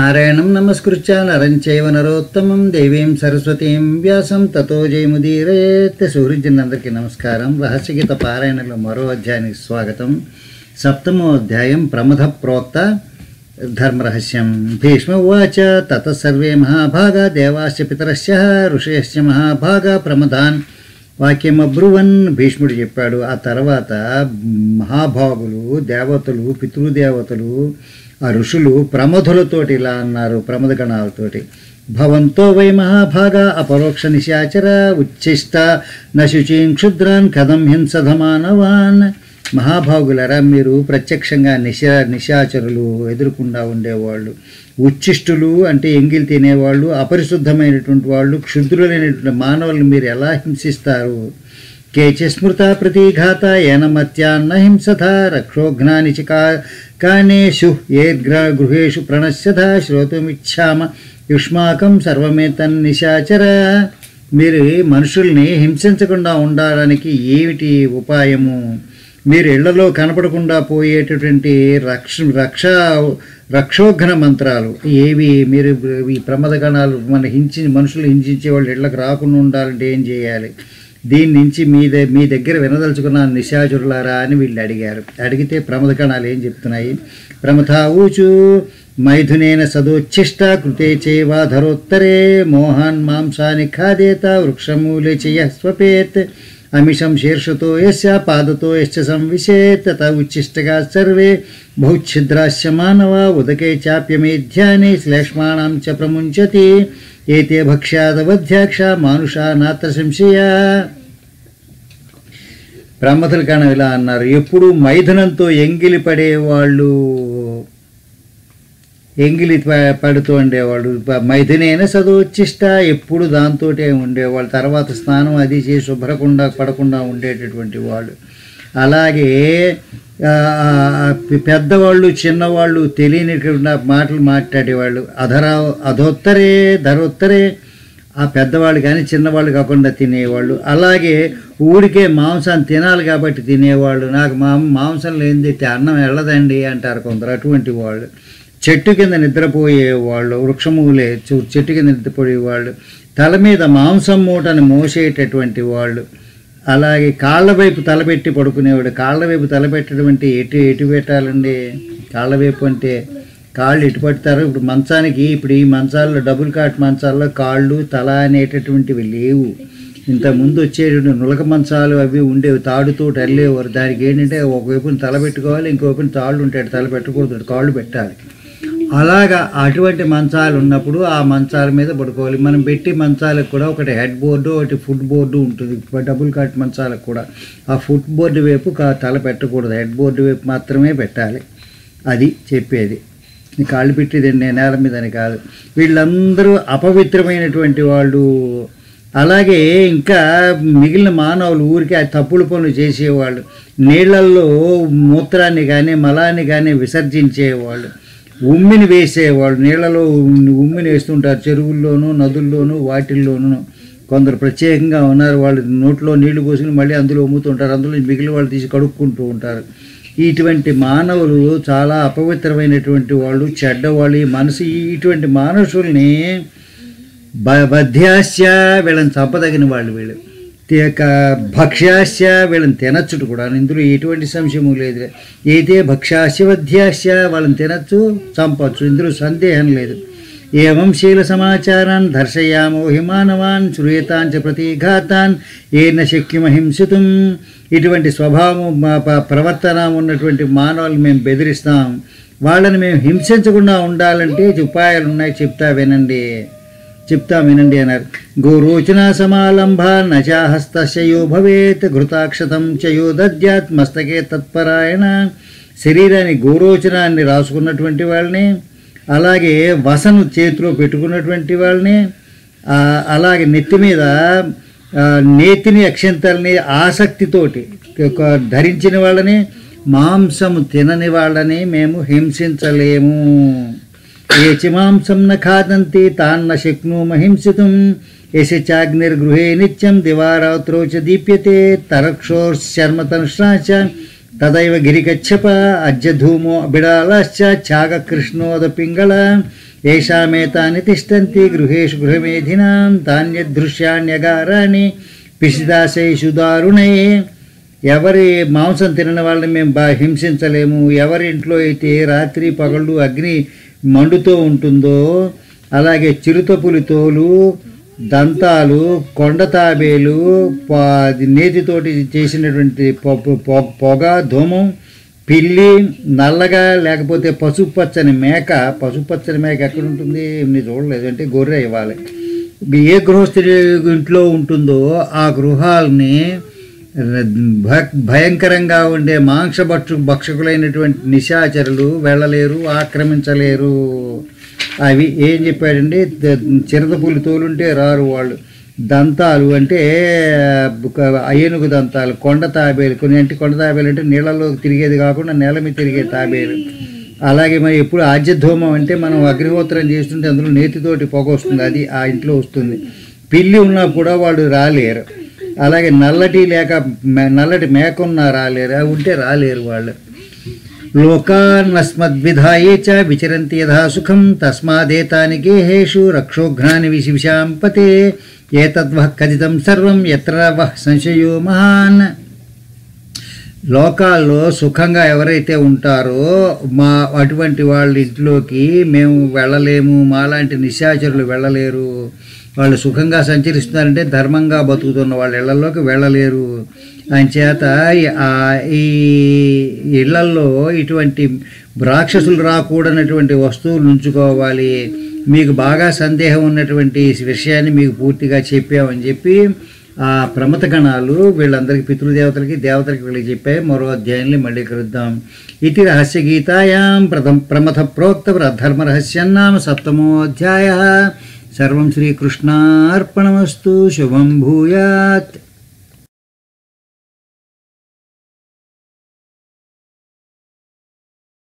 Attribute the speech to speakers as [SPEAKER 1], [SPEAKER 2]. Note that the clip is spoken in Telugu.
[SPEAKER 1] నారాయణం నమస్కృత్య నరం చైవ నరోత్తమం దేవీం సరస్వతీం వ్యాసం తతో జయముదీరయేత్ సూర్యులందరికీ నమస్కారం రహస్యగీత పారాయణలో మరో అధ్యాయానికి స్వాగతం సప్తమో అధ్యాయం ప్రమథ ప్రోక్త ధర్మరహస్యం భీష్మ ఉవాచ తత సర్వే మహాభాగా దేవాశ్చ పితరశ్చ ఋషయశ్చ మహాభాగా ప్రమదాన్ వాక్యం అబ్రువన్ భీష్ముడు చెప్పాడు ఆ తర్వాత మహాభాగులు దేవతలు పితృదేవతలు ఆ ఋషులు ప్రమధులతోటి ఇలా అన్నారు ప్రమద గణాలతోటి భవంతో వై మహాభాగా అపరోక్ష నిశాచర ఉచ్ఛిష్ట నశుచీం క్షుద్రాన్ కథం హింసధమానవాన్ మహాభాగులరా మీరు ప్రత్యక్షంగా నిశా నిశాచరులు ఎదురుకుండా ఉండేవాళ్ళు ఉచ్ఛిష్టులు అంటే ఎంగిల్ తినేవాళ్ళు అపరిశుద్ధమైనటువంటి వాళ్ళు క్షుద్రులైనటువంటి మానవులను మీరు ఎలా హింసిస్తారు కేచ స్మృత ప్రతిఘాత ఏనమత్యాన్న హింసథ రక్షోఘ్నాని చ కా కానేషు ఏ గ్ర గృహేషు ప్రణశ్యథ శ్రోతుమిచ్చామ యుష్మాకం సర్వమేతన్నిశాచర మీరు మనుషుల్ని హింసించకుండా ఉండడానికి ఏమిటి ఉపాయము మీరు ఇళ్లలో కనపడకుండా పోయేటటువంటి రక్ష రక్ష రక్షోఘ్న మంత్రాలు ఏవి మీరు ఈ ప్రమాదగణాలు మన హింసి మనుషులు హింసించే వాళ్ళు ఇళ్ళకి రాకుండా ఉండాలంటే ఏం చేయాలి దీని నుంచి మీ ద మీ దగ్గర వినదలుచుకున్న నిశాచురులారా అని వీళ్ళు అడిగారు అడిగితే ప్రమదకణాలు ఏం చెప్తున్నాయి ప్రమథ ఊచు మైథునేన సదోచ్ఛిష్ట కృతే చైవాధరోత్తరే మోహాన్ మాంసాని ఖాదేత వృక్షమూలే చెయ్య స్వపేత్ అమిషం శీర్షతో యస్య పాదతో యశ్చ సంవిశేత్ తత ఉచ్ఛిష్టగా సర్వే బహుఛిద్రాశ్చ మానవ ఉదకే చాప్యమేధ్యాని శ్లేష్మాణం చ ప్రముంచతి ఏతే భక్ష్యాదవధ్యాక్ష మానుషా నాత్ర సంశయ బ్రహ్మతుల కాణం ఇలా అన్నారు ఎప్పుడు మైథునంతో ఎంగిలి పడేవాళ్ళు ఎంగిలి ప- పడుతూ ఉండేవాళ్ళు ప- మైథునైన చదువుచ్చిష్ట ఎప్పుడు దాంతోటే ఉండేవాళ్ళు తర్వాత స్నానం అది చేసి శుభ్రకుండా పడకుండా ఉండేటటువంటి వాళ్ళు అలాగే ఆ, ఆ, పెద్దవాళ్ళు చిన్నవాళ్ళు తెలియనిటువంటి మాటలు మాట్లాడేవాళ్ళు అధరా అధోత్తరే ధరోత్తరే ఆ పెద్దవాళ్ళు కానీ చిన్నవాళ్ళు కాకుండా తినేవాళ్ళు అలాగే ఊరికే మాంసాన్ని తినాలి కాబట్టి తినేవాళ్ళు నాకు మా మాంసం లేనిది తి- అన్నం వెళ్ళదండి అంటారు కొందరు అటువంటి వాళ్ళు చెట్టు కింద నిద్రపోయే వాళ్ళు వృక్షమూలే చు- చెట్టు కింద నిద్రపోయే వాళ్ళు తల మీద మాంసం మూటను మోసేటటువంటి వాళ్ళు అలాగే కాళ్ళ వైపు తలపెట్టి పడుకునేవాడు కాళ్ళ వైపు తలపెట్టడం అంటే ఎటు ఎటు పెట్టాలండి కాళ్ళ వైపు అంటే కాళ్ళు ఎటు పడతారు ఇప్పుడు మంచానికి ఇప్పుడు ఈ మంచాల్లో డబుల్ కాట్ మంచాల్లో కాళ్ళు తల అనేటటువంటివి లేవు ఇంతకుముందు వచ్చేటువంటి నులక మంచాలు అవి ఉండేవి తాడుతో వెళ్ళేవారు దానికి ఏంటంటే ఒకవైపున తల పెట్టుకోవాలి ఇంకోవైపున తాళ్ళు ఉంటాయి తల పెట్టకూడదు కాళ్ళు పెట్టాలి అలాగా అటువంటి మంచాలు ఉన్నప్పుడు ఆ మంచాల మీద పడుకోవాలి మనం పెట్టి మంచాలకు కూడా ఒకటి హెడ్ బోర్డు ఒకటి ఫుట్ బోర్డు ఉంటుంది డబుల్ కాట్ మంచాలకు కూడా ఆ ఫుట్ బోర్డు వైపు కా- తల పెట్టకూడదు హెడ్ బోర్డు వైపు మాత్రమే పెట్టాలి అది చెప్పేది ఈ కాళ్ళు పెట్టేది నేల మీద అని కాదు వీళ్ళందరూ అపవిత్రమైనటువంటి వాళ్ళు అలాగే ఇంకా మిగిలిన మానవులు ఊరికే ఆ తప్పులు పనులు చేసేవాళ్ళు నీళ్ళల్లో మూత్రాన్ని కానీ మలాన్ని కానీ విసర్జించేవాళ్ళు ఉమ్మిని వేసేవాళ్ళు నీళ్ళలో ఉమ్మిని వేస్తుంటారు చెరువుల్లోనూ నదుల్లోనూ వాటిల్లోనూ కొందరు ప్రత్యేకంగా ఉన్నారు వాళ్ళు నోట్లో నీళ్లు పోసుకుని మళ్ళీ అందులో ఉమ్ముతుంటారు అందులో మిగిలిన వాళ్ళు తీసి కడుక్కుంటూ ఉంటారు ఇటువంటి మానవులు చాలా అపవిత్రమైనటువంటి వాళ్ళు చెడ్డవాళ్ళు ఈ మనసు ఈ- ఇటువంటి మానసుల్ని బ- బధ్యాస్య వీళ్ళని చంపదగిన వాళ్ళు వీళ్ళు తి- యొక్క భక్ష్యాస్య వీళ్ళని తినచ్చుట కూడా ఇందులో ఎటువంటి సంశయము లేదు అయితే భక్ష్యాస్య వధ్యాస్య వాళ్ళని తినచ్చు చంపచ్చు ఇందులో సందేహం లేదు ఏవం శీల సమాచారాన్ దర్శయామో హిమానవాన్ శ్రూయతాంచ ప్రతిఘాతాన్ ఏన శక్యమహింసితం ఇటువంటి స్వభావం మా ప- ప్రవర్తన ఉన్నటువంటి మానవులు మేము బెదిరిస్తాం వాళ్ళని మేము హింసించకుండా ఉండాలంటే ఉపాయాలు ఉన్నాయి చెప్తా వినండి చెప్తా వినండి అన్నారు గోరోచన సమాలంభ నచాహస్తశయో భవేత్ ఘృతాక్షతం చయో దద్యాత్ మస్తకే తత్పరాయణ శరీరాన్ని గోరోచనాన్ని రాసుకున్నటువంటి వాళ్ళని అలాగే వసను చేతిలో పెట్టుకున్నటువంటి వాళ్ళని ఆ, అలాగే నెత్తి మీద ఆ, నేతిని అక్షంతల్ని ఆసక్తితోటి ఒక ధరించిన వాళ్ళని మాంసము తినని వాళ్ళని మేము హింసించలేము ఏ చ మాంసం న ఖాదంతి తాన్న శక్నోమ హింసితుం యశ చాగ్నిర్గృహే నిత్యం దివారాత్రో చ దీప్యతే తరక్షోర్శర్మతనుష్ణా చ తదైవ గిరికచ్చప అజ్జధూమో బిడాలశ్చ ఛాగ కృష్ణోద పింగళ ఏషామేతాని తిష్టంతి గృహేషు గృహమేధినాం తాన్యదృశ్యాన్యగారాణి పిసిదాశేషు దారుణే ఎవరి మాంసం తినని వాళ్ళని మేము బాగా హింసించలేము ఎవరి ఇంట్లో అయితే రాత్రి పగళ్ళు అగ్ని మండుతూ ఉంటుందో అలాగే చిరుతపులి తోలు దంతాలు కొండ తాబేలు ప- అది నేతితోటి చేసినటువంటి పొ- పొ- పొగ ధూమం పిల్లి నల్లగా లేకపోతే పసుపు పచ్చని మేక పసుపు పచ్చని మేక ఎక్కడ ఉంటుంది మీరు చూడలేదు అంటే గొర్రె ఇవ్వాలి ఏ గృహస్థుడి ఇంట్లో ఉంటుందో ఆ గృహాలని భ- భయంకరంగా ఉండే మాంసభక్షు భక్షకులైనటువంటి నిశాచరులు వెళ్ళలేరు ఆక్రమించలేరు అవి ఏం చెప్పాడండి ద- చిరతపులి తోలుంటే రారు వాళ్ళు దంతాలు అంటే ఒక ఏనుగు దంతాలు కొండ తాబేలు కొన్ని అంటే కొండ తాబేలు అంటే నీళ్ళలో తిరిగేది కాకుండా నేల మీద తిరిగే తాబేలు అలాగే మరి ఎప్పుడు ఆజ్యధూమం అంటే మనం అగ్నిహోత్రం చేస్తుంటే అందులో నేతితోటి పొగ వస్తుంది అది ఆ ఇంట్లో వస్తుంది పిల్లి ఉన్నా కూడా వాళ్ళు రాలేరు అలాగే నల్లటి లేక మే- నల్లటి మేక ఉన్నా రాలేరు అవి ఉంటే రాలేరు వాళ్ళు లోకాన్నస్మద్విధాయే చ విచరంతి యథా సుఖం తస్మాదేతాని గేహేషు రక్షోఘ్నాని విశిషాం పతే ఏతద్వః కథితం సర్వం ఎత్ర వః సంశయో మహాన్ లోకాల్లో సుఖంగా ఎవరైతే ఉంటారో మా అటువంటి వాళ్ళ ఇంట్లోకి మేము వెళ్ళలేము మాలాంటి నిశాచరులు వెళ్ళలేరు వాళ్ళు సుఖంగా సంచరిస్తున్నారంటే ధర్మంగా బతుకుతున్న వాళ్ళ ఇళ్లలోకి వెళ్ళలేరు అంచేత ఈ- ఆ ఈ ఇళ్లల్లో ఇటువంటి రాక్షసులు రాకూడనటువంటి వస్తువులు ఉంచుకోవాలి మీకు బాగా సందేహం ఉన్నటువంటి విషయాన్ని మీకు పూర్తిగా చెప్పామని చెప్పి ఆ ప్రమత గణాలు వీళ్ళందరికీ పితృదేవతలకి దేవతలకి వీళ్ళకి చెప్పాయి మరో అధ్యాయంలో మళ్ళీ కలుద్దాం ఇది రహస్య గీతాయాం ప్రథమ ప్రమథ ప్రోక్త ధర్మ రహస్యన్నామ సప్తమోధ్యాయ సర్వం శ్రీకృష్ణార్పణమస్తు శుభం భూయాత్